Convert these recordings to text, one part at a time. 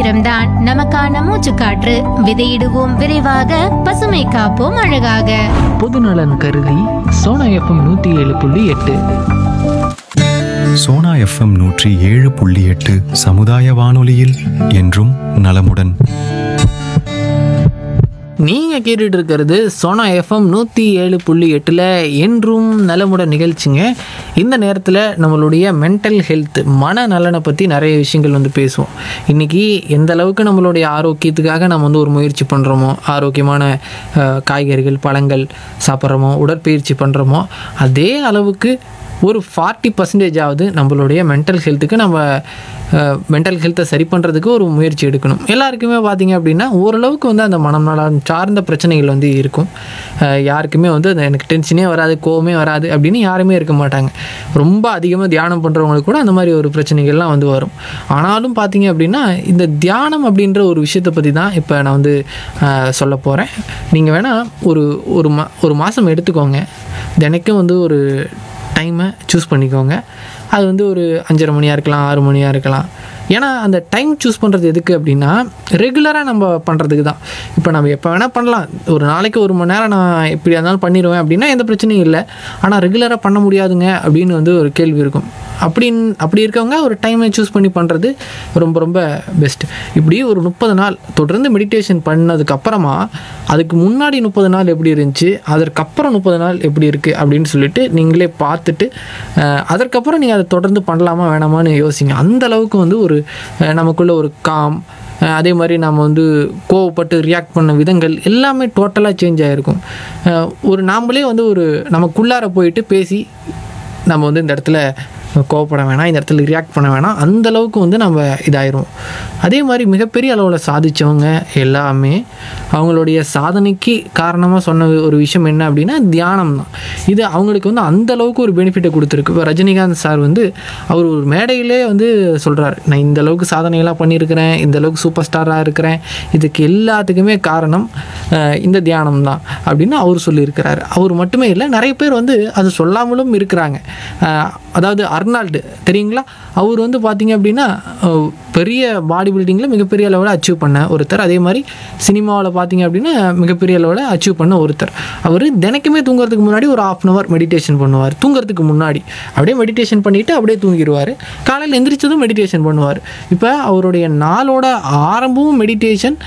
சுதந்திரம்தான் நமக்கான மூச்சுக்காற்று விதையிடுவோம் விரைவாக பசுமை காப்போம் அழகாக பொதுநலன் கருதி சோனா எஃப்எம் நூற்றி ஏழு புள்ளி எட்டு சோனா எஃப்எம் நூற்றி ஏழு புள்ளி எட்டு சமுதாய வானொலியில் என்றும் நலமுடன் நீங்கள் கேட்டுட்டு இருக்கிறது சோனா எஃப்எம் நூற்றி ஏழு புள்ளி எட்டில் என்றும் நலமுடன் நிகழ்ச்சிங்க இந்த நேரத்தில் நம்மளுடைய மென்டல் ஹெல்த் மன நலனை பற்றி நிறைய விஷயங்கள் வந்து பேசுவோம் இன்றைக்கி எந்த அளவுக்கு நம்மளுடைய ஆரோக்கியத்துக்காக நம்ம வந்து ஒரு முயற்சி பண்ணுறோமோ ஆரோக்கியமான அஹ், காய்கறிகள் பழங்கள் சாப்பிட்றோமோ உடற்பயிற்சி பண்ணுறோமோ அதே அளவுக்கு ஒரு ஃபார்ட்டி பர்சன்டேஜ் ஆகுது நம்மளுடைய மென்டல் ஹெல்த்துக்கு நம்ம மென்டல் ஹெல்த்தை சரி பண்ணுறதுக்கு ஒரு முயற்சி எடுக்கணும் எல்லாருக்குமே பார்த்தீங்க அப்படின்னா ஓரளவுக்கு வந்து அந்த மனம் நலம் சார்ந்த பிரச்சனைகள் வந்து இருக்கும் அஹ் யாருக்குமே வந்து அது எனக்கு டென்ஷனே வராது கோவமே வராது அப்படின்னு யாருமே இருக்க மாட்டாங்க ரொம்ப அதிகமாக தியானம் பண்ணுறவங்களுக்கு கூட அந்த மாதிரி ஒரு பிரச்சனைகள்லாம் வந்து வரும் ஆனாலும் பார்த்தீங்க அப்படின்னா இந்த தியானம் அப்படின்ற ஒரு விஷயத்தை பற்றி தான் இப்போ நான் வந்து அஹ், சொல்ல போகிறேன் நீங்கள் வேணால் ஒரு ஒரு மா ஒரு மாதம் எடுத்துக்கோங்க தினைக்கும் வந்து ஒரு டைமை சூஸ் பண்ணிக்கோங்க அது வந்து ஒரு அஞ்சரை மணியாக இருக்கலாம் ஆறு மணியாக இருக்கலாம் ஏன்னா அந்த டைம் சூஸ் பண்ணுறது எதுக்கு அப்படின்னா ரெகுலராக நம்ம பண்ணுறதுக்கு தான் இப்போ நம்ம எப்போ வேணால் பண்ணலாம் ஒரு நாளைக்கு ஒரு மணி நேரம் நான் எப்படியா இருந்தாலும் பண்ணிடுவேன் அப்படின்னா எந்த பிரச்சனையும் இல்லை ஆனால் ரெகுலராக பண்ண முடியாதுங்க அப்படின்னு வந்து ஒரு கேள்வி இருக்கும் அப்படின்னு அப்படி இருக்கவங்க ஒரு டைமை சூஸ் பண்ணி பண்ணுறது ரொம்ப ரொம்ப பெஸ்ட் இப்படி ஒரு முப்பது நாள் தொடர்ந்து மெடிடேஷன் பண்ணதுக்கப்புறமா அதுக்கு முன்னாடி முப்பது நாள் எப்படி இருந்துச்சு அதற்கப்புறம் முப்பது நாள் எப்படி இருக்குது அப்படின்னு சொல்லிட்டு நீங்களே பார்த்துட்டு அஹ், அதற்கப்புறம் நீங்கள் அதை தொடர்ந்து பண்ணலாமா வேணாமான்னு யோசிங்க அந்த அளவுக்கு வந்து ஒரு அஹ், நமக்குள்ள ஒரு காம் அஹ், அதே மாதிரி நம்ம வந்து கோவப்பட்டு ரியாக்ட் பண்ண விதங்கள் எல்லாமே டோட்டலாக சேஞ்ச் ஆகிருக்கும் அஹ், ஒரு நாமளே வந்து ஒரு நமக்குள்ளார போயிட்டு பேசி நம்ம வந்து இந்த இடத்துல கோவப்பட வேணாம் இந்த இடத்துல ரியாக்ட் பண்ண வேணாம் அந்த அளவுக்கு வந்து நம்ம இதாயிரும் அதே மாதிரி மிகப்பெரிய அளவில் சாதிச்சவங்க எல்லாமே அவங்களுடைய சாதனைக்கு காரணமாக சொன்ன ஒரு விஷயம் என்ன அப்படின்னா தியானம் தான் இது அவங்களுக்கு வந்து அந்த அளவுக்கு ஒரு பெனிஃபிட்டை கொடுத்துருக்கு இப்போ ரஜினிகாந்த் சார் வந்து அவர் ஒரு மேடையிலே வந்து சொல்கிறார் நான் இந்த அளவுக்கு சாதனையெல்லாம் பண்ணியிருக்கிறேன் இந்த அளவுக்கு சூப்பர் ஸ்டாராக இருக்கிறேன் இதுக்கு எல்லாத்துக்குமே காரணம் அஹ், இந்த தியானம் தான் அப்படின்னு அவர் சொல்லியிருக்கிறார் அவர் மட்டுமே இல்லை நிறைய பேர் வந்து அது சொல்லாமலும் இருக்கிறாங்க அஹ், அதாவது அர்னால்டு தெரியுங்களா அவர் வந்து பார்த்தீங்க அப்படின்னா அஹ், பெரிய பாடி பில்டிங்கில் மிகப்பெரிய அளவில் அச்சீவ் பண்ண ஒருத்தர் அதே மாதிரி சினிமாவில் பார்த்தீங்க அப்படின்னா மிகப்பெரிய அளவில் அச்சீவ் பண்ண ஒருத்தர் அவர் தினைக்குமே தூங்குறதுக்கு முன்னாடி ஒரு ஆஃப் அன் ஹவர் மெடிடேஷன் பண்ணுவார் தூங்குறதுக்கு முன்னாடி அப்படியே மெடிடேஷன் பண்ணிவிட்டு அப்படியே தூங்கிடுவார் காலையில் எந்திரிச்சதும் மெடிடேஷன் பண்ணுவார் இப்போ அவருடைய நாளோட ஆரம்பமும் மெடிடேஷன்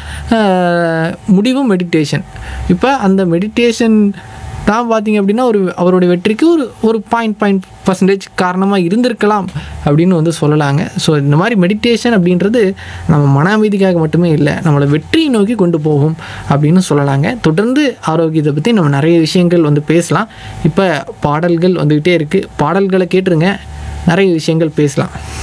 முடிவும் மெடிடேஷன் இப்போ அந்த மெடிடேஷன் தான் பார்த்தீங்க அப்படின்னா ஒரு அவருடைய வெற்றிக்கு ஒரு ஒரு பாயிண்ட் பாயிண்ட் பர்சன்டேஜ் காரணமாக இருந்திருக்கலாம் அப்படின்னு வந்து சொல்லலாங்க ஸோ இந்த மாதிரி மெடிடேஷன் அப்படின்றது நம்ம மன அமைதிக்காக மட்டுமே இல்லை நம்மளை வெற்றியை நோக்கி கொண்டு போகும் அப்படின்னு சொல்லலாங்க தொடர்ந்து ஆரோக்கியத்தை பற்றி நம்ம நிறைய விஷயங்கள் வந்து பேசலாம் இப்போ பாடல்கள் வந்துக்கிட்டே இருக்குது பாடல்களை கேட்டுருங்க நிறைய விஷயங்கள் பேசலாம்